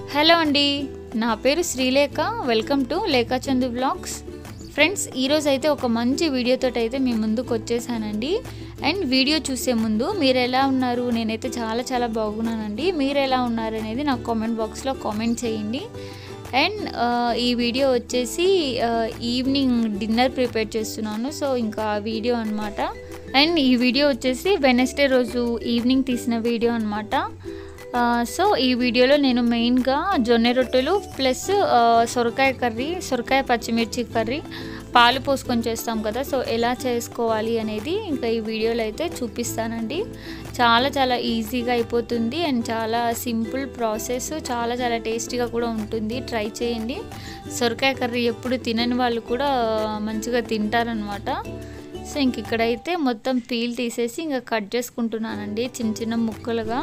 hello అండి నా పేరు Srilekha welcome to Lekhachandu blogs friends ఈరోజు అయితే ఒక మంచి వీడియోతో అయితే మీ ముందుకు వచ్చేసానండి అండ్ వీడియో చూసే ముందు మీరు ఎలా ఉన్నారు నేనైతే చాలా చాలా బాగున్నానండి మీరు ఎలా ఉన్నారు అనేది నాకు కామెంట్ బాక్స్లో కామెంట్ చేయండి అండ్ ఈ వీడియో వచ్చేసి ఈవినింగ్ డిన్నర్ ప్రిపేర్ చేస్తున్నాను సో ఇంకా ఆ వీడియో అనమాట అండ్ ఈ వీడియో వచ్చేసి వెనస్డే రోజు ఈవినింగ్ తీసిన వీడియో అనమాట సో ఈ వీడియోలో నేను మెయిన్గా జొన్నె రొట్టెలు ప్లస్ సొరకాయ కర్రీ సొరకాయ పచ్చిమిర్చి కర్రీ పాలు పోసుకొని చేస్తాం కదా సో ఎలా చేసుకోవాలి అనేది ఇంకా ఈ వీడియోలో అయితే చూపిస్తానండి చాలా చాలా ఈజీగా అయిపోతుంది అండ్ చాలా సింపుల్ ప్రాసెస్ చాలా చాలా టేస్టీగా కూడా ఉంటుంది ట్రై చేయండి సొరకాయ కర్రీ ఎప్పుడు తినని వాళ్ళు కూడా మంచిగా తింటారనమాట సో ఇంక ఇక్కడైతే మొత్తం పీల్ తీసేసి ఇంకా కట్ చేసుకుంటున్నానండి చిన్న చిన్న ముక్కలుగా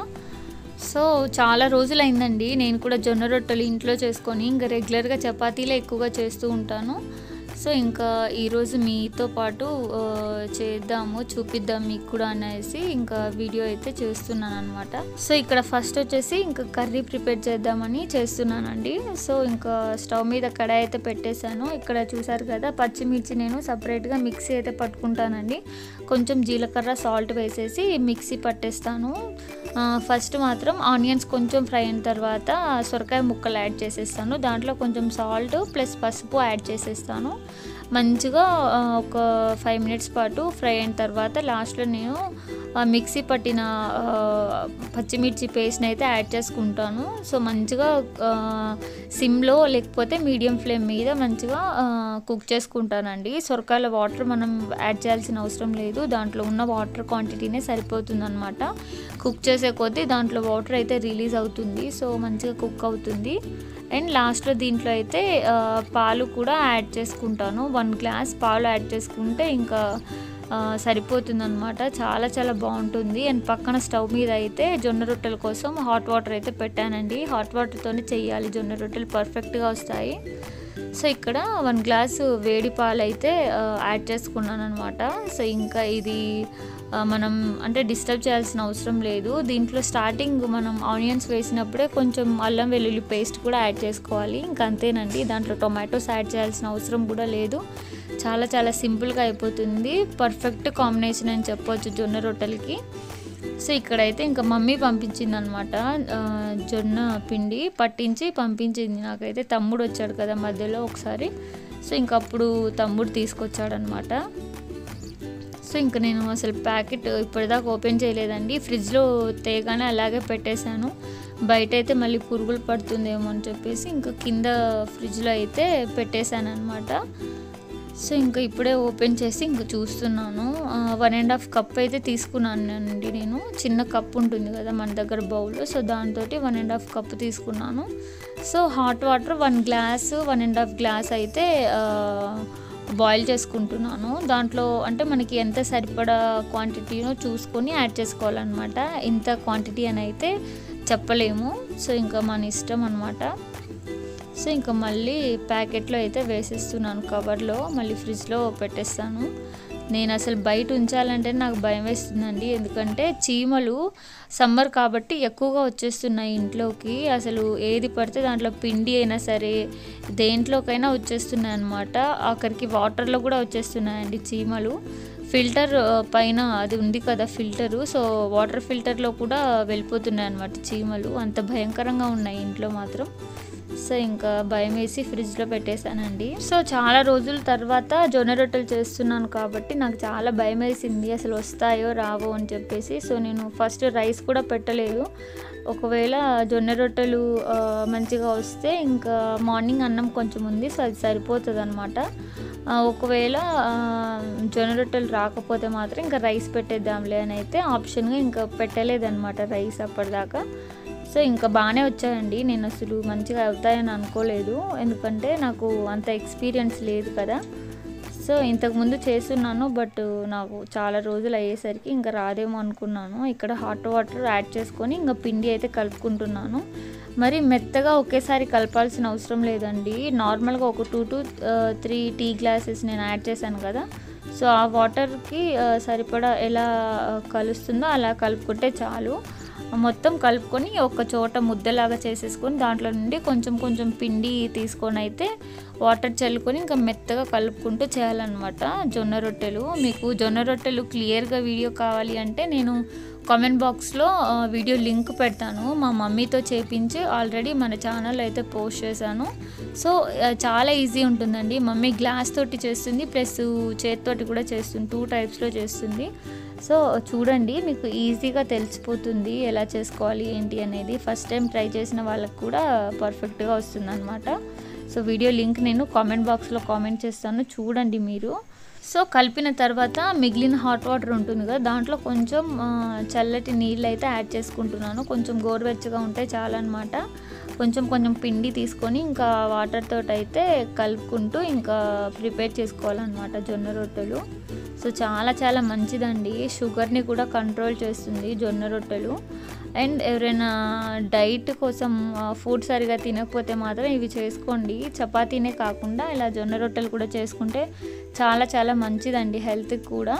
సో చాలా రోజులైందండి నేను కూడా జొన్న రొట్టెలు ఇంట్లో చేసుకొని ఇంకా రెగ్యులర్గా చపాతీలే ఎక్కువగా చేస్తూ ఉంటాను సో ఇంకా ఈరోజు మీతో పాటు ఆ, చేద్దాము చూపిద్దాం మీకు కూడా అనేసి ఇంకా వీడియో అయితే చేస్తున్నాను అనమాట సో ఇక్కడ ఫస్ట్ వచ్చేసి ఇంకా కర్రీ ప్రిపేర్ చేద్దామని చేస్తున్నానండి సో ఇంకా స్టవ్ మీద కడాయి అయితే పెట్టేశాను ఇక్కడ చూసారు కదా పచ్చిమిర్చి నేను సపరేట్గా మిక్సీ అయితే పట్టుకుంటానండి కొంచెం జీలకర్ర సాల్ట్ వేసేసి మిక్సీ పట్టేస్తాను ఆ, ఫస్ట్ మాత్రం ఆనియన్స్ కొంచెం ఫ్రై అయిన తర్వాత సొరకాయ ముక్కలు యాడ్ చేసేస్తాను దాంట్లో కొంచెం సాల్ట్ ప్లస్ పసుపు యాడ్ చేసేస్తాను మంచిగా ఆ, ఒక ఫైవ్ మినిట్స్ పాటు ఫ్రై అయిన తర్వాత లాస్ట్లో నేను ఆ, మిక్సీ పట్టిన ఆ, పచ్చిమిర్చి పేస్ట్ని అయితే యాడ్ చేసుకుంటాను సో మంచిగా ఆ, సిమ్లో లేకపోతే మీడియం ఫ్లేమ్ మీద మంచిగా ఆ, కుక్ చేసుకుంటానండి సొరకాయల వాటర్ మనం యాడ్ చేయాల్సిన అవసరం లేదు దాంట్లో ఉన్న వాటర్ క్వాంటిటీనే సరిపోతుంది కుక్ చేసే కొద్దీ దాంట్లో వాటర్ అయితే రిలీజ్ అవుతుంది సో మంచిగా కుక్ అవుతుంది అండ్ లాస్ట్లో దీంట్లో అయితే ఆ, పాలు కూడా యాడ్ చేసుకుంటాను వన్ గ్లాస్ పాలు యాడ్ చేసుకుంటే ఇంకా సరిపోతుందన్నమాట చాలా చాలా బాగుంటుంది అండ్ పక్కన స్టవ్ మీద అయితే జొన్న రొట్టెల కోసం హాట్ వాటర్ అయితే పెట్టానండి హాట్ వాటర్తోనే చేయాలి జొన్న రొట్టెలు పర్ఫెక్ట్గా వస్తాయి సో ఇక్కడ వన్ గ్లాసు వేడి పాలు అయితే ఆ, యాడ్ చేసుకున్నాను అనమాట సో ఇంకా ఇది ఆ, మనం అంటే డిస్టర్బ్ చేయాల్సిన అవసరం లేదు దీంట్లో స్టార్టింగ్ మనం ఆనియన్స్ వేసినప్పుడే కొంచెం అల్లం వెల్లుల్లి పేస్ట్ కూడా యాడ్ చేసుకోవాలి ఇంకా అంతేనండి దాంట్లో టొమాటోస్ యాడ్ చేయాల్సిన అవసరం కూడా లేదు చాలా చాలా సింపుల్గా అయిపోతుంది పర్ఫెక్ట్ కాంబినేషన్ అని చెప్పొచ్చు జొన్న రొట్టెలకి సో ఇక్కడైతే ఇంకా మమ్మీ పంపించింది అనమాట జొన్న పిండి పట్టించి పంపించింది నాకైతే తమ్ముడు వచ్చాడు కదా మధ్యలో ఒకసారి సో ఇంకప్పుడు తమ్ముడు తీసుకొచ్చాడనమాట సో ఇంకా నేను అసలు ప్యాకెట్ ఇప్పటిదాకా ఓపెన్ చేయలేదండి ఫ్రిడ్జ్లో తేగానే అలాగే పెట్టేశాను బయట అయితే మళ్ళీ పురుగులు పడుతుందేమో అని చెప్పేసి ఇంకా కింద ఫ్రిడ్జ్లో అయితే పెట్టేశాను అనమాట సో ఇంకా ఇప్పుడే ఓపెన్ చేసి ఇంకా చూస్తున్నాను వన్ అండ్ హాఫ్ కప్ అయితే తీసుకున్నానండి నేను చిన్న కప్ ఉంటుంది కదా మన దగ్గర బౌల్ సో దాంతో వన్ అండ్ హాఫ్ కప్ తీసుకున్నాను so hot water one glass one and half glass అయితే ఆ, బాయిల్ చేసుకుంటున్నాను దాంట్లో అంటే మనకి ఎంత సరిపడా క్వాంటిటీనో చూసుకొని యాడ్ చేసుకోవాలన్నమాట ఇంత క్వాంటిటీ అని అయితే చెప్పలేము సో ఇంకా మన ఇష్టం అనమాట సో ఇంకా మళ్ళీ ప్యాకెట్లో అయితే వేసేస్తున్నాను కవర్లో మళ్ళీ ఫ్రిడ్జ్లో పెట్టేస్తాను నేను అసలు బయట ఉంచాలంటే నాకు భయం వేస్తుందండి ఎందుకంటే చీమలు సమ్మర్ కాబట్టి ఎక్కువగా వచ్చేస్తున్నాయి ఇంట్లోకి అసలు ఏది పడితే దాంట్లో పిండి అయినా సరే దేంట్లోకైనా వచ్చేస్తున్నాయి అనమాట ఆఖరికి వాటర్లో కూడా వచ్చేస్తున్నాయండి చీమలు ఫిల్టర్ ఆ, పైన అది ఉంది కదా ఫిల్టరు సో వాటర్ ఫిల్టర్లో కూడా వెళ్ళిపోతున్నాయి అనమాట చీమలు అంత భయంకరంగా ఉన్నాయి ఇంట్లో మాత్రం సో ఇంకా భయం వేసి ఫ్రిడ్జ్లో పెట్టేశానండి సో చాలా రోజుల తర్వాత జొన్న రొట్టెలు చేస్తున్నాను కాబట్టి నాకు చాలా భయం వేసింది అసలు వస్తాయో రావో అని చెప్పేసి సో నేను ఫస్ట్ రైస్ కూడా పెట్టలేదు ఒకవేళ జొన్న రొట్టెలు ఆ, మంచిగా వస్తే ఇంకా మార్నింగ్ అన్నం కొంచెం ఉంది సో అది సరిపోతుంది అనమాట ఒకవేళ ఆ, జొన్న రొట్టెలు రాకపోతే మాత్రం ఇంకా రైస్ పెట్టేద్దాంలే అని అయితే ఆప్షన్గా ఇంకా పెట్టలేదన్నమాట రైస్ అప్పటిదాకా సో ఇంకా బాగానే వచ్చాయండి నేను అసలు మంచిగా అవుతాయని అనుకోలేదు ఎందుకంటే నాకు అంత ఎక్స్పీరియన్స్ లేదు కదా సో ఇంతకుముందు చేస్తున్నాను బట్ నాకు చాలా రోజులు అయ్యేసరికి ఇంకా రాదేమో అనుకున్నాను ఇక్కడ హాట్ వాటర్ యాడ్ చేసుకొని ఇంకా పిండి అయితే కలుపుకుంటున్నాను మరి మెత్తగా ఒకేసారి కలపాల్సిన అవసరం లేదండి నార్మల్గా ఒక two to three tea glasses నేను యాడ్ చేశాను కదా సో ఆ వాటర్కి సరిపడా ఎలా ఆ, కలుస్తుందో అలా కలుపుకుంటే చాలు మొత్తం కలుపుకొని ఒక చోట ముద్దలాగా చేసేసుకొని దాంట్లో నుండి కొంచెం కొంచెం పిండి తీసుకొని అయితే వాటర్ చల్లుకొని ఇంకా మెత్తగా కలుపుకుంటూ చేయాలన్నమాట జొన్న రొట్టెలు మీకు జొన్న రొట్టెలు క్లియర్గా వీడియో కావాలి అంటే నేను కామెంట్ బాక్స్లో వీడియో లింక్ పెడతాను మా మమ్మీతో చేపించి ఆల్రెడీ మన ఛానల్ అయితే పోస్ట్ చేశాను సో ఆ, చాలా ఈజీ ఉంటుందండి మమ్మీ గ్లాస్ తోటి చేస్తుంది ప్లస్ చేతితోటి కూడా చేస్తుంది టూ టైప్స్లో చేస్తుంది సో చూడండి మీకు ఈజీగా తెలిసిపోతుంది ఎలా చేసుకోవాలి ఏంటి అనేది ఫస్ట్ టైం ట్రై చేసిన వాళ్ళకి కూడా పర్ఫెక్ట్గా వస్తుంది అనమాట సో వీడియో లింక్ నేను కామెంట్ బాక్స్లో కామెంట్ చేస్తాను చూడండి మీరు సో కలిపిన తర్వాత మిగిలిన హాట్ వాటర్ ఉంటుంది కదా దాంట్లో కొంచెం ఆ, చల్లటి నీళ్ళు అయితే యాడ్ చేసుకుంటున్నాను కొంచెం గోరువెచ్చగా ఉంటే చాలన్నమాట కొంచెం కొంచెం పిండి తీసుకొని ఇంకా వాటర్ తోటి అయితే కలుపుకుంటూ ఇంకా ప్రిపేర్ చేసుకోవాలన్నమాట జొన్న రొట్టెలు సో చాలా చాలా మంచిదండి షుగర్ని కూడా కంట్రోల్ చేస్తుంది జొన్న రొట్టెలు అండ్ ఎవరైనా డైట్ కోసం ఫుడ్ సరిగా తినకపోతే మాత్రం ఇవి చేసుకోండి చపాతీనే కాకుండా ఇలా జొన్న రొట్టెలు కూడా చేసుకుంటే చాలా చాలా మంచిదండి హెల్త్కి కూడా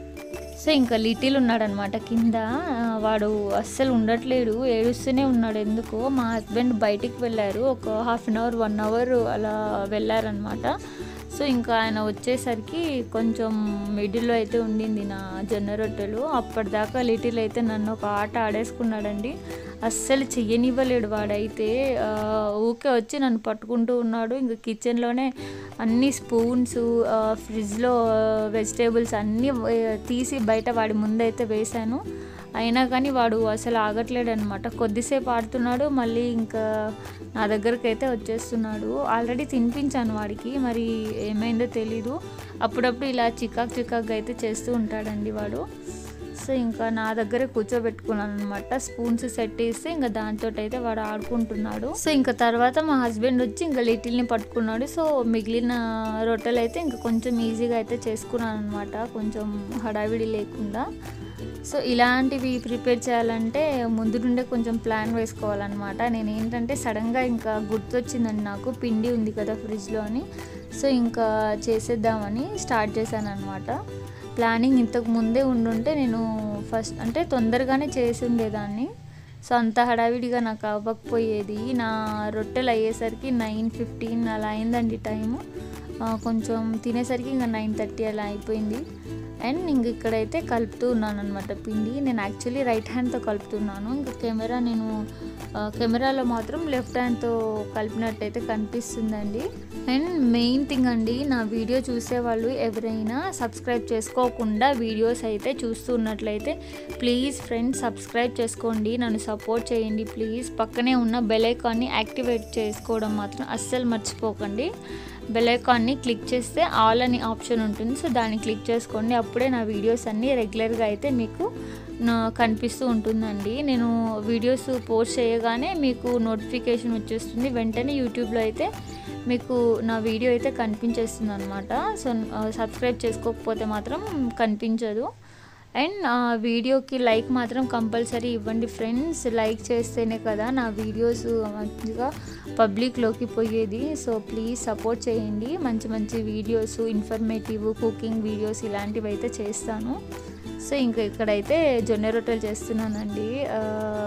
సో ఇంకా లిటిల్ ఉన్నాడనమాట కింద ఆ, వాడు అస్సలు ఉండట్లేడు ఏడుస్తూనే ఉన్నాడు ఎందుకో మా హస్బెండ్ బయటికి వెళ్ళారు ఒక half an hour one hour అలా వెళ్ళారనమాట సో ఇంకా ఆయన వచ్చేసరికి కొంచెం మిడిల్లో అయితే ఉండింది నా జొన్న రొట్టెలు అప్పటిదాకా లిటిల్ అయితే నన్ను ఒక ఆట ఆడేసుకున్నాడండి అస్సలు చెయ్యనివ్వలేడు వాడైతే ఆ, ఊకే వచ్చి నన్ను పట్టుకుంటూ ఉన్నాడు ఇంకా కిచెన్లోనే అన్ని స్పూన్స్ ఫ్రిడ్జ్లో వెజిటేబుల్స్ అన్నీ ఆ, తీసి బయట వాడి ముందైతే వేశాను అయినా కానీ వాడు అసలు ఆగట్లేడు అనమాట కొద్దిసేపు ఆడుతున్నాడు మళ్ళీ ఇంకా నా దగ్గరికి అయితే వచ్చేస్తున్నాడు ఆల్రెడీ తినిపించాను వాడికి మరి ఏమైందో తెలీదు అప్పుడప్పుడు ఇలా చికాక్ చికాక్ అయితే చేస్తూ ఉంటాడండి వాడు సో ఇంకా నా దగ్గర కూర్చోబెట్టుకున్నాను అనమాట స్పూన్స్ సెట్ చేస్తే ఇంకా దాంతో అయితే వాడు ఆడుకుంటున్నాడు సో ఇంకా తర్వాత మా హస్బెండ్ వచ్చి ఇంకా లిటిల్ని పట్టుకున్నాడు సో మిగిలిన రొట్టెలు అయితే ఇంకా కొంచెం ఈజీగా అయితే చేసుకున్నాను అనమాట కొంచెం హడావిడి లేకుండా సో ఇలాంటివి ప్రిపేర్ చేయాలంటే ముందు నుండే కొంచెం ప్లాన్ వేసుకోవాలన్నమాట నేను ఏంటంటే సడన్గా ఇంకా గుర్తొచ్చిందండి నాకు పిండి ఉంది కదా ఫ్రిడ్జ్లో అని సో ఇంకా చేసేద్దామని స్టార్ట్ చేశాను అనమాట ప్లానింగ్ ఇంతకు ముందే ఉండుంటే నేను ఫస్ట్ అంటే తొందరగానే చేసి ఉండేదాన్ని సో అంత హడావిడిగా నాకు అవ్వకపోయేది నా రొట్టెలు అయ్యేసరికి నైన్ ఫిఫ్టీన్ అలా అయిందండి టైము ఆ, కొంచెం తినేసరికి ఇంకా నైన్ థర్టీ అలా అయిపోయింది అండ్ ఇంక ఇక్కడైతే కలుపుతూ ఉన్నాను అనమాట పిండి నేను యాక్చువల్లీ రైట్ హ్యాండ్తో కలుపుతున్నాను ఇంకా కెమెరా నేను ఆ, కెమెరాలో మాత్రం లెఫ్ట్ హ్యాండ్తో కలిపినట్టయితే కనిపిస్తుందండి అండ్ మెయిన్ థింగ్ అండి నా వీడియో చూసేవాళ్ళు ఎవరైనా సబ్స్క్రైబ్ చేసుకోకుండా వీడియోస్ అయితే చూస్తున్నట్లయితే ప్లీజ్ ఫ్రెండ్స్ సబ్స్క్రైబ్ చేసుకోండి నన్ను సపోర్ట్ చేయండి ప్లీజ్ పక్కనే ఉన్న బెల్ ఐకాన్ని యాక్టివేట్ చేసుకోవడం మాత్రం అస్సలు మర్చిపోకండి బెల్ ఐకాన్ని క్లిక్ చేస్తే ఆల్ అని ఆప్షన్ ఉంటుంది సో దాన్ని క్లిక్ చేసుకోండి అప్పుడే నా వీడియోస్ అన్నీ రెగ్యులర్గా అయితే మీకు నా- కనిపిస్తూ ఉంటుందండి నేను వీడియోస్ పోస్ట్ చేయగానే మీకు నోటిఫికేషన్ వచ్చేస్తుంది వెంటనే యూట్యూబ్లో అయితే మీకు నా వీడియో అయితే కనిపించేస్తుంది అనమాట సో సబ్స్క్రైబ్ చేసుకోకపోతే మాత్రం కనిపించదు అండ్ ఆ వీడియోకి లైక్ మాత్రం కంపల్సరీ ఇవ్వండి ఫ్రెండ్స్ లైక్ చేస్తేనే కదా నా వీడియోస్ మంచిగా పబ్లిక్లోకి పోయేది సో ప్లీజ్ సపోర్ట్ చేయండి మంచి మంచి వీడియోస్ ఇన్ఫర్మేటివ్ కుకింగ్ వీడియోస్ ఇలాంటివి అయితే చేస్తాను సో ఇంకా ఇక్కడైతే జొన్న రొట్టెలు చేస్తున్నానండి ఆ,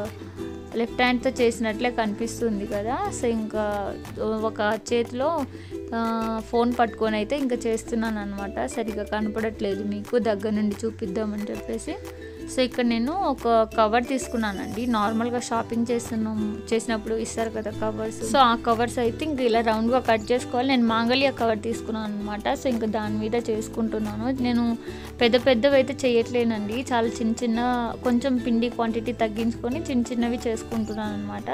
లెఫ్ట్ హ్యాండ్తో చేసినట్లే కనిపిస్తుంది కదా సో ఇంకా ఒక చేతిలో ఆ, ఫోన్ పట్టుకొని అయితే ఇంకా చేస్తున్నాను అనమాట సరిగా కనపడట్లేదు మీకు దగ్గర నుండి చూపిద్దామని చెప్పేసి సో ఇక్కడ నేను ఒక కవర్ తీసుకున్నానండి నార్మల్గా షాపింగ్ చేస్తున్నాం చేసినప్పుడు ఇస్తారు కదా కవర్స్ సో ఆ కవర్స్ అయితే ఇంక ఇలా రౌండ్గా కట్ చేసుకోవాలి నేను మాంగళ్య కవర్ తీసుకున్నాను అనమాట సో ఇంకా దాని మీద చేసుకుంటున్నాను నేను పెద్ద పెద్దవి అయితే చేయట్లేనండి చాలా చిన్న చిన్న కొంచెం పిండి క్వాంటిటీ తగ్గించుకొని చిన్న చిన్నవి చేసుకుంటున్నాను అనమాట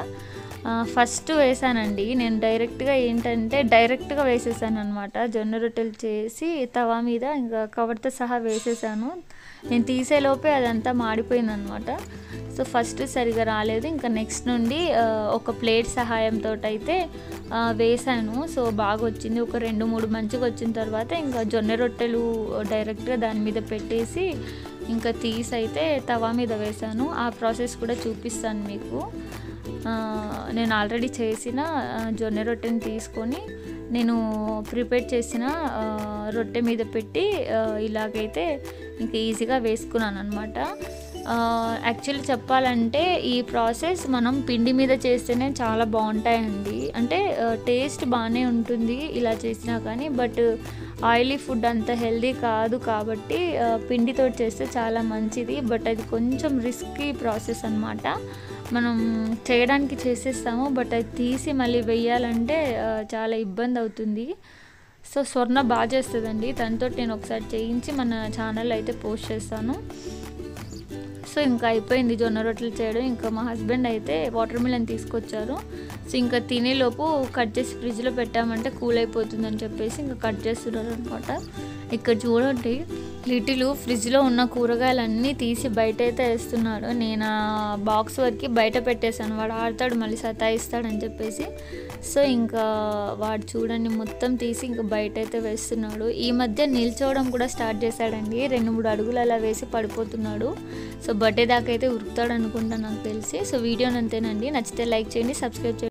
ఫస్ట్ వేసానండి నేను డైరెక్ట్గా ఏంటంటే డైరెక్ట్గా వేసేసాను అనమాట జొన్న రొట్టెలు చేసి తవా మీద ఇంకా కవర్తో సహా వేసేసాను నేను తీసేలోపే అదంతా మాడిపోయింది అనమాట సో ఫస్ట్ సరిగా రాలేదు ఇంకా నెక్స్ట్ నుండి ఆ, ఒక ప్లేట్ సహాయంతో అయితే ఆ, వేసాను సో బాగా వచ్చింది ఒక రెండు మూడు మంచిగా వచ్చిన తర్వాత ఇంకా జొన్న రొట్టెలు డైరెక్ట్గా దాని మీద పెట్టేసి ఇంకా తీసి అయితే తవా మీద వేసాను ఆ ప్రాసెస్ కూడా చూపిస్తాను మీకు ఆ, నేను ఆల్రెడీ చేసిన ఆ, జొన్న రొట్టెని తీసుకొని నేను ప్రిపేర్ చేసిన ఆ, రొట్టె మీద పెట్టి ఆ, ఇలాగైతే ఇంకా ఈజీగా వేసుకున్నాను అనమాట యాక్చువల్లీ చెప్పాలంటే ఈ ప్రాసెస్ మనం పిండి మీద చేస్తేనే చాలా బాగుంటాయండి అంటే టేస్ట్ బాగానే ఉంటుంది ఇలా చేసినా కానీ బట్ ఆయిలీ ఫుడ్ అంత హెల్దీ కాదు కాబట్టి ఆ, పిండితో చేస్తే చాలా మంచిది బట్ అది కొంచెం రిస్కీ ప్రాసెస్ అనమాట మనం చేయడానికి చేసేస్తాము బట్ అది తీసి మళ్ళీ వెయ్యాలంటే ఆ, చాలా ఇబ్బంది అవుతుంది సో స్వర్ణ బాగా చేస్తుందండి తనతో నేను ఒకసారి చేయించి మన ఛానల్ అయితే పోస్ట్ చేస్తాను సో ఇంకా అయిపోయింది జొన్న రొట్టెలు చేయడం ఇంకా మా హస్బెండ్ అయితే వాటర్ మిలన్ తీసుకొచ్చారు సో ఇంకా తినేలోపు కట్ చేసి ఫ్రిడ్జ్లో పెట్టామంటే కూల్ అయిపోతుందని చెప్పేసి ఇంకా కట్ చేస్తున్నారు అనమాట ఇక్కడ చూడండి లిటిలు ఫ్రిడ్జ్లో ఉన్న కూరగాయలన్నీ తీసి బయట అయితే వేస్తున్నాడు నేను ఆ బాక్స్ వరకు బయట పెట్టేశాను వాడు ఆడతాడు మళ్ళీ సతాయిస్తాడని చెప్పేసి సో ఇంకా వాడు చూడండి మొత్తం తీసి ఇంకా బయట అయితే వేస్తున్నాడు ఈ మధ్య నిల్చోవడం కూడా స్టార్ట్ చేశాడండి రెండు మూడు అడుగులు అలా వేసి పడిపోతున్నాడు సో బర్త్డే దాకా అయితే ఉరుకుతాడు అనుకుంటా నాకు తెలిసి సో వీడియోని అంతేనండి నచ్చితే లైక్ చేయండి సబ్స్క్రైబ్ చేయండి